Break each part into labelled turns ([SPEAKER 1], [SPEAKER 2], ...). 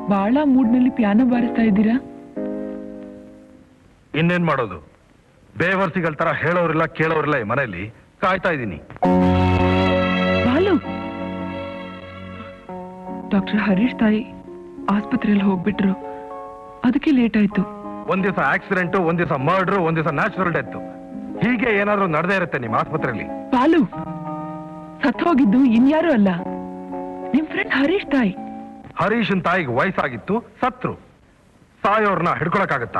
[SPEAKER 1] ಬಹಳ ಮೂಡ್ನಲ್ಲಿ ಪಿಯಾನೋ ಬಾರಿಸ್ತಾ ಇದ್ದೀರಾ
[SPEAKER 2] ಇನ್ನೇನ್ ಮಾಡೋದು ಬೇವರ್ಸಿಗಳ ತರ ಹೇಳೋರಿಲ್ಲ ಕೇಳೋರಿಲ್ಲ ಈ ಮನೆಯಲ್ಲಿ ಕಾಯ್ತಾ ಇದ್ದೀನಿ
[SPEAKER 1] ಬಾಲು ಡಾಕ್ಟರ್ ಹರೀಶ್ ತಾಯಿ ಆಸ್ಪತ್ರೆಯಲ್ಲಿ ಹೋಗ್ಬಿಟ್ರು ಅದಕ್ಕೆ ಲೇಟ್ ಆಯ್ತು
[SPEAKER 2] ಒಂದ್ ದಿವಸ ಆಕ್ಸಿಡೆಂಟ್ ಒಂದ್ ದಿವಸ ಮರ್ಡರ್ ಒಂದ್ ದಿವಸ ನ್ಯಾಚುರಲ್ ಡೆತ್ ಹೀಗೆ ಏನಾದ್ರೂ ನಡೆದೇ ಇರುತ್ತೆ ನಿಮ್ಮ ಆಸ್ಪತ್ರೆಯಲ್ಲಿ
[SPEAKER 1] ಬಾಲು ಸತ್ ಹೋಗಿದ್ದು ಇನ್ಯಾರು ಅಲ್ಲ ನಿಮ್ ಫ್ರೆಂಡ್ ಹರೀಶ್ ತಾಯಿ
[SPEAKER 2] ಹರೀಶನ್ ತಾಯಿಗೆ ವಯಸ್ಸಾಗಿತ್ತು ಸತ್ರು ಸಾಯೋರ್ನ ಹಿಡ್ಕೊಳಕ್ಕಾಗತ್ತಾ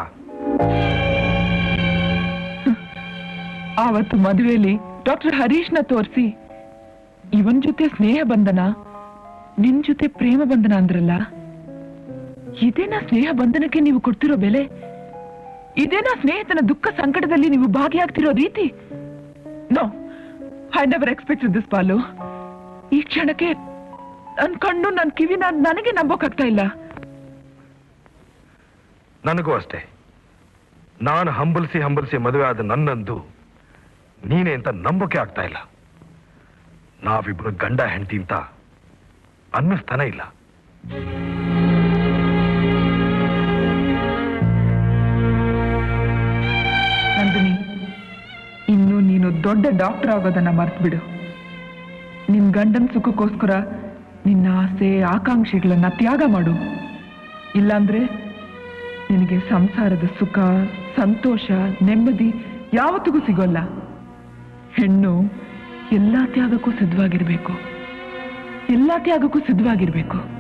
[SPEAKER 1] ಆವತ್ತು ಮದುವೆಯಲ್ಲಿ ಡಾಕ್ಟರ್ ಹರೀಶ್ನ ತೋರಿಸಿ ಇವನ್ ಜೊತೆ ಸ್ನೇಹ ಬಂಧನ ನಿನ್ ಜೊತೆ ಪ್ರೇಮ ಬಂಧನ ಅಂದ್ರಲ್ಲ ಇದೇನಾ ಸ್ನೇಹ ಬಂಧನಕ್ಕೆ ನೀವು ಕೊಡ್ತಿರೋ ಬೆಲೆ ಇದೇನಾ ಸ್ನೇಹಿತನ ದುಃಖ ಸಂಕಟದಲ್ಲಿ ನೀವು ಭಾಗಿಯಾಗ್ತಿರೋ ರೀತಿ no I never expected this Balu ಈ ಕ್ಷಣಕ್ಕೆ ನನ್ ಕಣ್ಣು ನನ್ ಕಿವಿ ನಾನ್ ನನಗೆ ನಂಬೋಕಾಗ್ತಾ ಇಲ್ಲ
[SPEAKER 2] ನನಗೂ ಅಷ್ಟೇ ನಾನು ಹಂಬಲಿಸಿ ಹಂಬಲಿಸಿ ಮದುವೆ ಆದ ನನ್ನಂದು ನೀನೇ ಅಂತ ನಂಬೋಕೆ ಆಗ್ತಾ ಇಲ್ಲ ನಾವಿಬ್ರು ಗಂಡ ಹೆಂಡತಿ ಅಂತ ಅನ್ನಿಸ್ತಾನೆ ಇಲ್ಲ
[SPEAKER 1] ನಂದಿನಿ ಇನ್ನು ನೀನು ದೊಡ್ಡ ಡಾಕ್ಟರ್ ಆಗೋದನ್ನ ಮರ್ತು ಬಿಡು ನಿನ್ ಗಂಡನ್ ಸುಖಕ್ಕೋಸ್ಕರ ನಿನ್ನ ಆಸೆ ಆಕಾಂಕ್ಷೆಗಳನ್ನ ತ್ಯಾಗ ಮಾಡು ಇಲ್ಲಾಂದ್ರೆ ನಿನಗೆ ಸಂಸಾರದ ಸುಖ ಸಂತೋಷ ನೆಮ್ಮದಿ ಯಾವತ್ತಿಗೂ ಸಿಗೋಲ್ಲ ಹೆಣ್ಣು ಎಲ್ಲಾ ತ್ಯಾಗಕ್ಕೂ ಸಿದ್ಧವಾಗಿರ್ಬೇಕು ಎಲ್ಲಾ ತ್ಯಾಗಕ್ಕೂ ಸಿದ್ಧವಾಗಿರ್ಬೇಕು